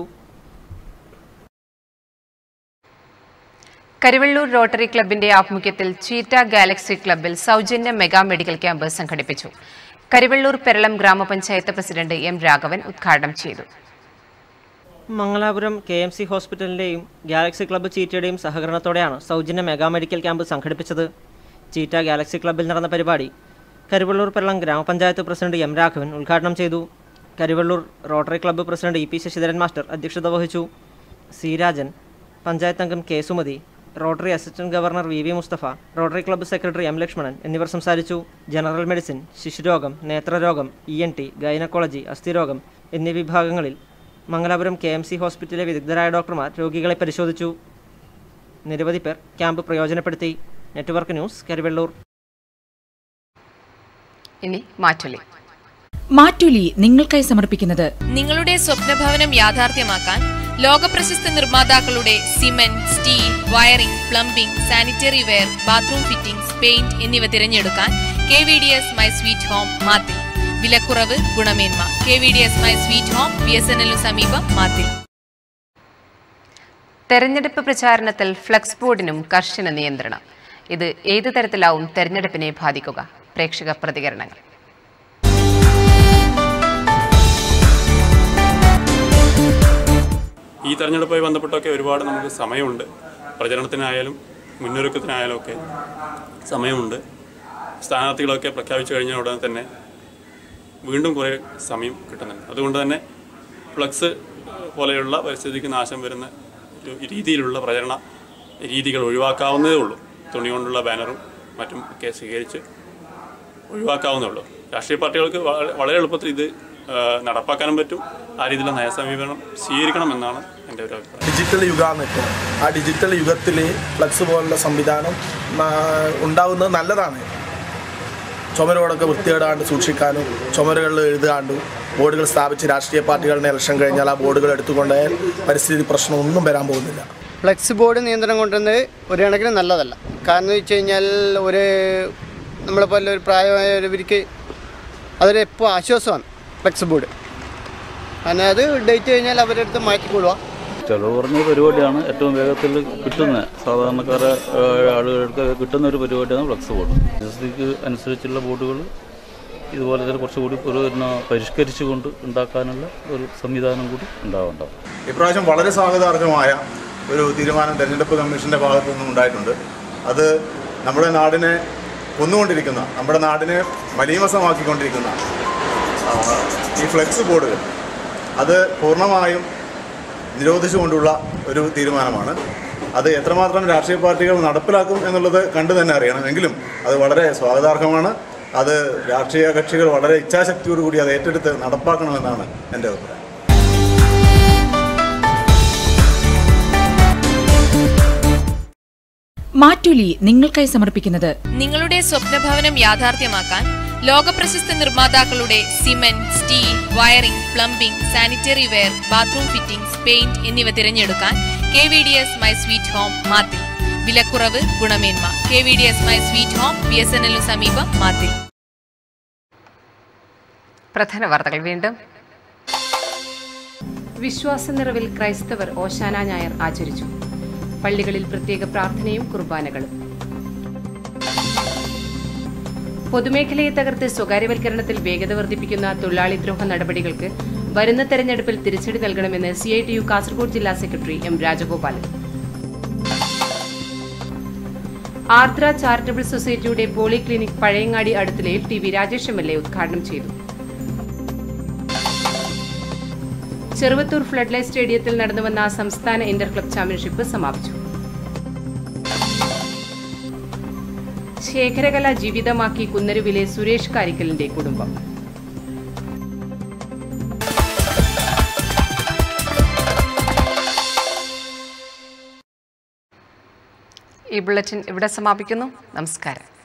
കരിവെള്ളൂർ റോട്ടറി ക്ലബിന്റെ ആഭിമുഖ്യത്തിൽ ചീറ്റ ഗാലക്സി ക്ലബിൽ സൗജന്യ മെഗാ മെഡിക്കൽ ക്യാമ്പ് സംഘടിപ്പിച്ചു കരിവെള്ളൂർ പെരളം ഗ്രാമപഞ്ചായത്ത് പ്രസിഡന്റ് എം രാഘവൻ ഉദ്ഘാടനം ചെയ്തു മംഗലാപുരം കെ എം സി ഹോസ്പിറ്റലിന്റെയും ഗാലക്സി ക്ലബ്ബ് ചീറ്റയുടെയും സഹകരണത്തോടെയാണ് സൗജന്യ മെഗാ മെഡിക്കൽ ക്യാമ്പ് സംഘടിപ്പിച്ചത് ചീറ്റ ഗാലക്സി ക്ലബ്ബിൽ നടന്ന പരിപാടി കരുവള്ളൂർ പെരളം ഗ്രാമപഞ്ചായത്ത് പ്രസിഡന്റ് എം രാഘവൻ ഉദ്ഘാടനം ചെയ്തു Karivellur rotary club president E P Sasidharan master അധ്യക്ഷത വഹിച്ചു സി രാജൻ പഞ്ചായത്ത് അംഗം K Sumathi rotary assistant governor V V Musthafa rotary club secretary M Lakshmanan എന്നിവർ സംസാരിച്ചു ജനറൽ മെഡിസിൻ ശിശുരോഗം നേത്രരോഗം ഇ എൻ ടി ഗൈനക്കോളജി അസ്ഥിരോഗം എന്നീ വിഭാഗങ്ങളിൽ മംഗലാപുരം കെ എം സി ഹോസ്പിറ്റലിലെ വിദഗ്ധരായ ഡോക്ടർമാർ രോഗികളെ പരിശോധിച്ചു നിരവധി പേർ ക്യാമ്പ് പ്രയോജനപ്പെടുത്തി നെറ്റ്വർക്ക് ന്യൂസ് കരുവെള്ളൂർ ഇനി മാറ്റൊലി മാറ്റുലി നിങ്ങൾക്കായി സമർപ്പിക്കുന്നത് നിങ്ങളുടെ സ്വപ്നഭവനം യാഥാർത്ഥ്യമാക്കാൻ ലോകപ്രശസ്ത നിർമ്മാതാക്കളുടെ cement steel wiring plumbing sanitary ware bathroom fittings paint എന്നിവ തിരഞ്ഞെടുക്കാൻ K V D S my sweet home Mathil വിലക്കുറവ് ഗുണമേന്മ K V D S my sweet home B S N എല്ലിനു സമീപം മാത്തിൽ തെരഞ്ഞെടുപ്പ് പ്രചാരണത്തിൽ ഫ്ലക്സ് ബോർഡിനും കർശന നിയന്ത്രണം ഇത് ഏത് തരത്തിലാവും തെരഞ്ഞെടുപ്പിനെ ബാധിക്കുക പ്രേക്ഷക പ്രതികരണങ്ങൾ ഈ തെരഞ്ഞെടുപ്പുമായി ബന്ധപ്പെട്ടൊക്കെ ഒരുപാട് നമുക്ക് സമയമുണ്ട് പ്രചരണത്തിനായാലും മുന്നൊരുക്കത്തിനായാലും ഒക്കെ സമയമുണ്ട് സ്ഥാനാർത്ഥികളൊക്കെ പ്രഖ്യാപിച്ചു കഴിഞ്ഞ ഉടനെ തന്നെ വീണ്ടും കുറേ സമയം കിട്ടുന്നുണ്ട് അതുകൊണ്ട് തന്നെ ഫ്ലക്സ് പോലെയുള്ള പരിസ്ഥിതിക്ക് നാശം വരുന്ന ഒരു രീതിയിലുള്ള പ്രചരണ രീതികൾ ഒഴിവാക്കാവുന്നതേ ഉള്ളൂ തുണി കൊണ്ടുള്ള ബാനറും മറ്റും ഒക്കെ സ്വീകരിച്ച് ഒഴിവാക്കാവുന്നേ ഉള്ളൂ രാഷ്ട്രീയ പാർട്ടികൾക്ക് വളരെ വളരെ എളുപ്പത്തിൽ ഇത് ആ, നടപ്പാക്കാനും പറ്റും ആ രീതിയിലുള്ള നയസമീപനം സ്വീകരിക്കണമെന്നാണ് എൻ്റെ ഒരു അഭിപ്രായം ഡിജിറ്റൽ യുഗമാണ് ഇപ്പോൾ ആ ഡിജിറ്റൽ യുഗത്തിൽ ഫ്ലക്സ് പോലുള്ള സംവിധാനം ആ, ഉണ്ടാവുന്നത് നല്ലതാണ് ചുമരുകളൊക്കെ വൃത്തികേടാണ്ട് സൂക്ഷിക്കാനും ചുമരുകളിൽ എഴുതാണ്ടും ബോർഡുകൾ സ്ഥാപിച്ച് രാഷ്ട്രീയ പാർട്ടികളുടെ ഇലക്ഷൻ കഴിഞ്ഞാൽ ആ ബോർഡുകൾ എടുത്തുകൊണ്ടായാൽ പരിസ്ഥിതി പ്രശ്നം ഒന്നും വരാൻ പോകുന്നില്ല ഫ്ലെക്സ് ബോർഡ് നിയന്ത്രണം കൊണ്ടുവന്നത് ഒരു കണക്കിന് നല്ലതല്ല കാരണം എന്ന് വെച്ച് കഴിഞ്ഞാൽ ഒരു നമ്മളെപ്പോലെ ഒരു പ്രായമായവർക്ക് അതൊരു എപ്പോൾ ആശ്വാസമാണ് ഫ്ലെക്സ് ബോർഡ് കാരണം അത് ഡേറ്റ് കഴിഞ്ഞാൽ അവരുടെ അടുത്ത് മാറ്റിക്കൊള്ളുക ചെലവ് കുറഞ്ഞ പരിപാടിയാണ് ഏറ്റവും വേഗത്തിൽ കിട്ടുന്നത് സാധാരണക്കാരെ ഏഹ്, ആളുകൾക്ക് കിട്ടുന്ന ഒരു പരിപാടിയാണ് ഫ്ലക്സ് ബോർഡ് പരിസ്ഥിതിക്ക് അനുസരിച്ചുള്ള ബോർഡുകൾ ഇതുപോലെ തന്നെ കുറച്ചുകൂടി ഒരു പിന്നെ പരിഷ്കരിച്ചുകൊണ്ട് ഉണ്ടാക്കാനുള്ള ഒരു സംവിധാനം കൂടി ഉണ്ടാവുണ്ടാവും ഇപ്രാവശ്യം വളരെ സ്വാഗതാർഹമായ ഒരു തീരുമാനം തെരഞ്ഞെടുപ്പ് കമ്മീഷന്റെ ഭാഗത്തു നിന്നും ഉണ്ടായിട്ടുണ്ട് അത് നമ്മുടെ നാടിനെ കൊന്നുകൊണ്ടിരിക്കുന്ന നമ്മുടെ നാടിനെ മലീമസമാക്കിക്കൊണ്ടിരിക്കുന്ന ആ, ഈ ഫ്ലെക്സ് ബോർഡുകൾ അത് പൂർണ്ണമായും നിരോധിച്ചുകൊണ്ടുള്ള ഒരു തീരുമാനമാണ് അത് എത്രമാത്രം രാഷ്ട്രീയ പാർട്ടികൾ നടപ്പിലാക്കും എന്നുള്ളത് കണ്ടു തന്നെ അറിയണം എങ്കിലും അത് വളരെ സ്വാഗതാർഹമാണ് അത് രാഷ്ട്രീയ കക്ഷികൾ വളരെ ഇച്ഛാശക്തിയോടുകൂടി അത് ഏറ്റെടുത്ത് നടപ്പാക്കണമെന്നാണ് എൻ്റെ അഭിപ്രായം മാറ്റുലി നിങ്ങൾക്കായി സമർപ്പിക്കുന്നത് നിങ്ങളുടെ സ്വപ്നഭവനം യാഥാർത്ഥ്യമാക്കാൻ ലോകപ്രശസ്ത നിർമ്മാതാക്കളുടെ cement steel wiring plumbing sanitary ware bathroom fittings paint എന്നിവ തിരഞ്ഞെടുക്കാൻ K V D S my sweet home Mathil വിലക്കുറവ് ഗുണമേന്മ K V D S my sweet home B S N എല്ലിനു സമീപം മാത്തിൽ പ്രധാന വാർത്തകൾ വീണ്ടും വിശ്വാസ നിറവിൽ ക്രൈസ്തവർ ഓശാന ഞായർ ആചരിച്ചു പള്ളികളിൽ പ്രത്യേക പ്രാർത്ഥനയും കുർബാനകളും പൊതുമേഖലയെ തകർത്ത് സ്വകാര്യവൽക്കരണത്തിൽ വേഗത വർദ്ധിപ്പിക്കുന്ന തൊഴിലാളിദ്രോഹ നടപടികൾക്ക് വരുന്ന തെരഞ്ഞെടുപ്പിൽ തിരിച്ചടി നൽകണമെന്ന് C I T U Kasaragod ജില്ലാ secretary M Rajagopalan Ardra charitable സൊസൈറ്റിയുടെ പോളിക്ലിനിക് പഴയങ്ങാടി അടുത്തിലയിൽ T V Rajesh M L A ഉദ്ഘാടനം ചെയ്തു ചെറുവത്തൂർ ഫ്ലഡ് ലൈറ്റ് സ്റ്റേഡിയത്തിൽ നടന്നുവന്ന സംസ്ഥാന ഇന്റർ ക്ലബ് ചാമ്പ്യൻഷിപ്പ് സമാപിച്ചു ശേഖരകല ജീവിതമാക്കി കുന്നരുവിലെ സുരേഷ് കാരിക്കലിന്റെ കുടുംബം ഈ ബുള്ളറ്റിൻ ഇവിടെ സമാപിക്കുന്നു നമസ്കാരം